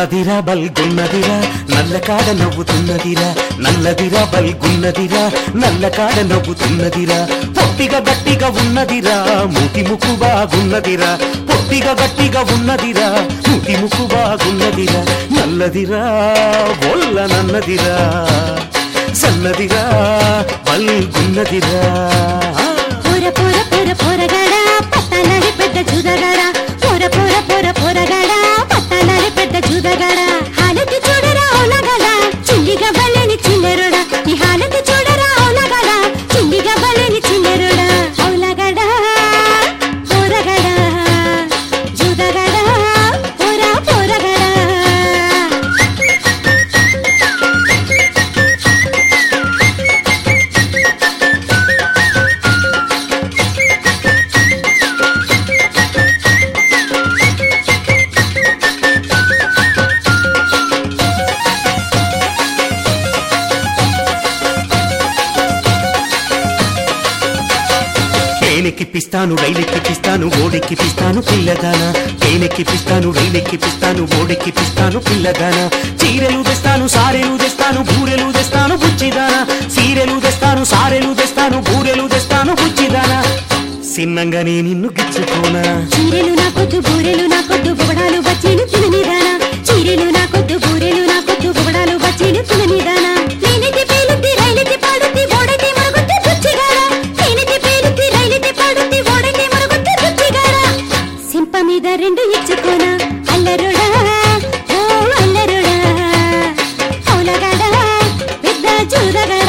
నల్లదిరా బల్గున్నదిరా నల్ల కాడ నవ్వుతున్నదిరా నల్లదిరా బల్గున్నదిరా నల్ల కాడ నవ్వుతున్నదిరా పొట్టిగా గట్టిగా ఉన్నదిరా మూతి ముక్కు బాగున్నదిరా పొట్టిగా గట్టిగా ఉన్నదిరా మూతి ముక్కు బాగున్నదిరా నల్లదిరా ఒల్ల నన్నదిరా సన్నదిరా బల్గున్నదిరా పొర పొర పొర పొరగడ పట్టణాలి పెద్ద జుదగడ పొర పొర పొర పొరగడ పట్టణాలి పెద్ద జుదగడ హాలతి చూడరా ఓలగడ చిల్లిగా బలేని చిల్లెరుడ ఈ హాలతి చూడరా ఓలగడ చిల్లిగా బలేని చిల్లెరుడ ఓలగడ పొరగడ జుదగడ పొర పొరగడ పేనెక్కిపిస్తాను రైలెక్కిపిస్తాను ఓడెక్కిపిస్తాను పిల్లగాన పేనెక్కిపిస్తాను రైలెక్కిపిస్తాను ఓడెక్కిపిస్తాను పిల్లగాన చీరెలు తెస్తాను సారెలు తెస్తాను బూరెలు తెస్తాను బుచ్చిదాన సీరెలు తెస్తాను సారెలు తెస్తాను బూరెలు తెస్తాను బుచ్చిదాన సిన్నంగానే నిన్ను గిచ్చుకోనా చీరెలు నా కొద్దు బూరెలు నా కొద్దు బొగడాలు బచ్చీలు తిననిదానా చీరెలు నా కొద్దు బూరెలు నా కొద్దు బొగడాలు బచ్చీలు తిననిదానా నేనైతే పేలుద్ది రైలైతే పాడుద్ది ఓడైతే మరుగుద్ది బుచ్చిగాడా నేనైతే పేలుద్ది రైలైతే పాడుద్ది ఓడైతే మరుగుద్ది బుచ్చిగాడా సింప మీద రెండు ఇచ్చుకోనా అల్లరుడా ఓ అల్లరుడా అవులగాడా పెద్ద చూదగాడా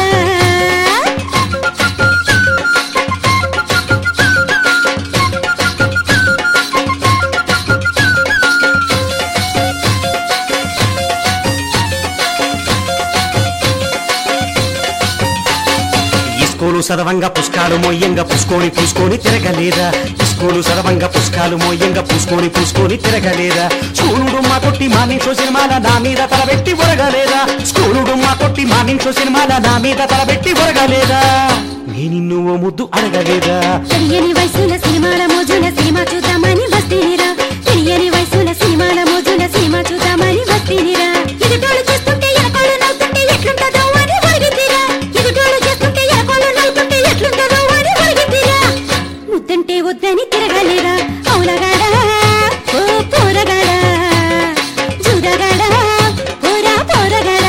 ఇస్కోలు సదవంగా పుష్కాలు మొయ్యంగా పుసుకొని పూసుకొని తిరగలేదా ఇస్కోలు సదవంగా పుష్కాలు మొయ్యంగా పూసుకొని పూసుకొని తిరగలేదా స్కూలుడు మా కొట్టి మానించో సినిమాల నా మీద తలబెట్టి ఒరగలేదా స్కూలుడు మా కొట్టి మానించో సినిమాల నా మీద తలబెట్టి ఒరగలేదా నీ నిన్ను ఓ ముద్దు అడగలేదా తెలియని వయసుల సినిమాల మోజుల సినిమా చూద్దామని వస్తేనిరా తెలియని వయసుల సినిమాల మోజుల సినిమా చూద్దామని వస్తేనిరా ఎదుటోళ్ళు చేస్తుంటే ఎనకోళ్ళు నవ్వుతుంటే ఎట్లుంటదో అని ఒరిగిద్దిరా ఎదుటోళ్ళు చేస్తుంటే ఎనకోళ్ళు నవ్వుతుంటే ఎట్లుంటదో అని ఒరిగిద్దిరా ముద్దంటే వద్దని తిరగలేరా అవులగాడా ఓ పోరగాడా జూదగాడా పోరా పోరగాడా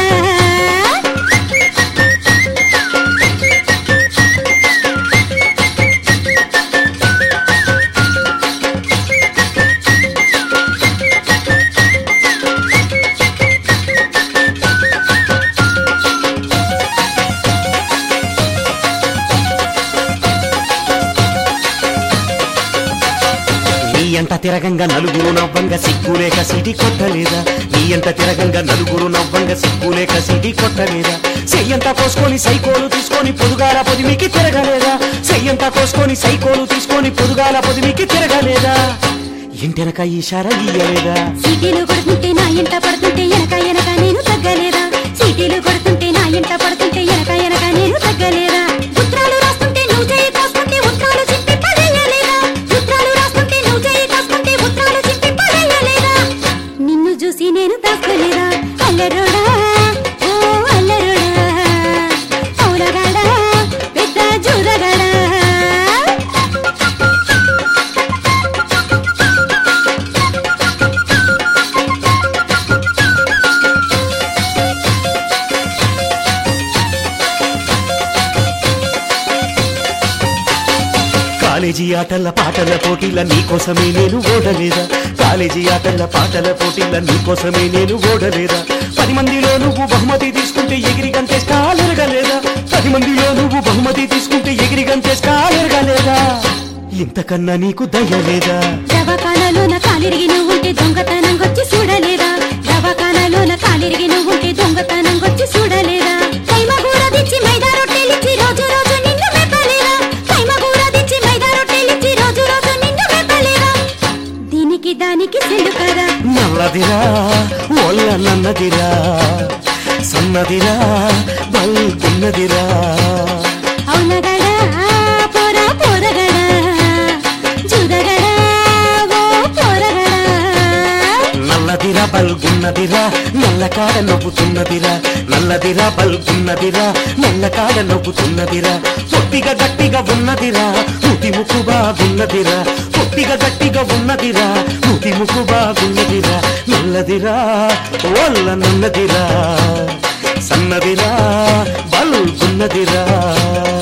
నీ అంత తిరగంగా నలుగురు నవ్వంగా సిగ్గులేక సిటీ కొట్టలేదా నీ అంత తిరగంగా నలుగురు నవ్వంగా సిగ్గులేక సిటీ కొట్టలేదా చెయ్యంతా కోసుకొని సైకోలు తీసుకొని పొదుగాల పొదిమికి తిరగలేదా చెయ్యంతా కోసుకొని సైకోలు తీసుకొని పొదుగాల పొదిమికి తిరగలేదా ఇంటెనక ఈశారా గీయలేదా సీటీలు కొడుతుంటే నా ఇంట పడుతుంటే ఎనక ఎనక నేను తగ్గలేదా సీటీలు కొడుతుంటే నా ఇంట పడుతుంటే ఎనక ఎనక నేను తగ్గలేదా ఉత్తరాలు రాస్తుంటే నువ్వు చేయి కాస్తుంటే ఉత్తరాలు చింపి పడేయలేదా ఉత్తరాలు రాస్తుంటే నువ్వు చేయి కాస్తుంటే ఉత్తరాలు చింపి పడేయలేదా నిన్ను చూసి నేను దాసుకోలేదా అల్లరోడా ఓ అల్లరోడా అవులగాడా పెద్ద జూదగాడా కాలేజీ ఆటల పాటల పోటీల నీకోసమే నేను ఓడలేదా కాలేజీ ఆటల పాటల పోటీల నీకోసమే నేను ఓడలేదా పది మందిలో నువ్వు బహుమతి తీసుకుంటే ఎగిరి గంతే స్టాల్ ఎరగలేదా పది మందిలో నువ్వు బహుమతి తీసుకుంటే ఎగిరి గంతే స్టాల్ ఎరగలేదా ఇంతకన్నా నీకు దయలేదా దవాఖానలోన కాలిరిగి నువ్వుంటే దొంగతనం వచ్చి చూడలేదా దవాఖానలోన కాలిరిగి నువ్వుంటే దొంగతనం వచ్చి చూడలేదా కైమగూర దిచ్చి మైదా రొట్టెలిచ్చి రోజు రోజు నిన్ను మెప్పలేదా కైమగూర దిచ్చి మైదా రొట్టెలిచ్చి రోజు రోజు నిన్ను మెప్పలేదా దీనికి దానికి సెల్లు కదా నల్లదిరా ఒళ్ళ నన్నదిరా సన్నదిరా బల్గున్నదిరా అవునగడా పోరా పోరగడా జుదగడా ఓ పోరగడా నల్లదిరా బల్గున్నదిరా నల్లకాడ నవ్వుతున్నదిరా నల్లదిరా బల్గున్నదిరా నల్లకాడ నవ్వుతున్నదిరా పొట్టిగా గట్టిగా ఉన్నదిరా ముతి ముక్కు బాగున్నదిరా పొట్టిగా గట్టిగా ఉన్నదిరా ముతి ముక్కు బాగున్నదిరా నల్లదిరా వల్ల నున్నదిరా సన్నదిరా బల్గున్నదిరా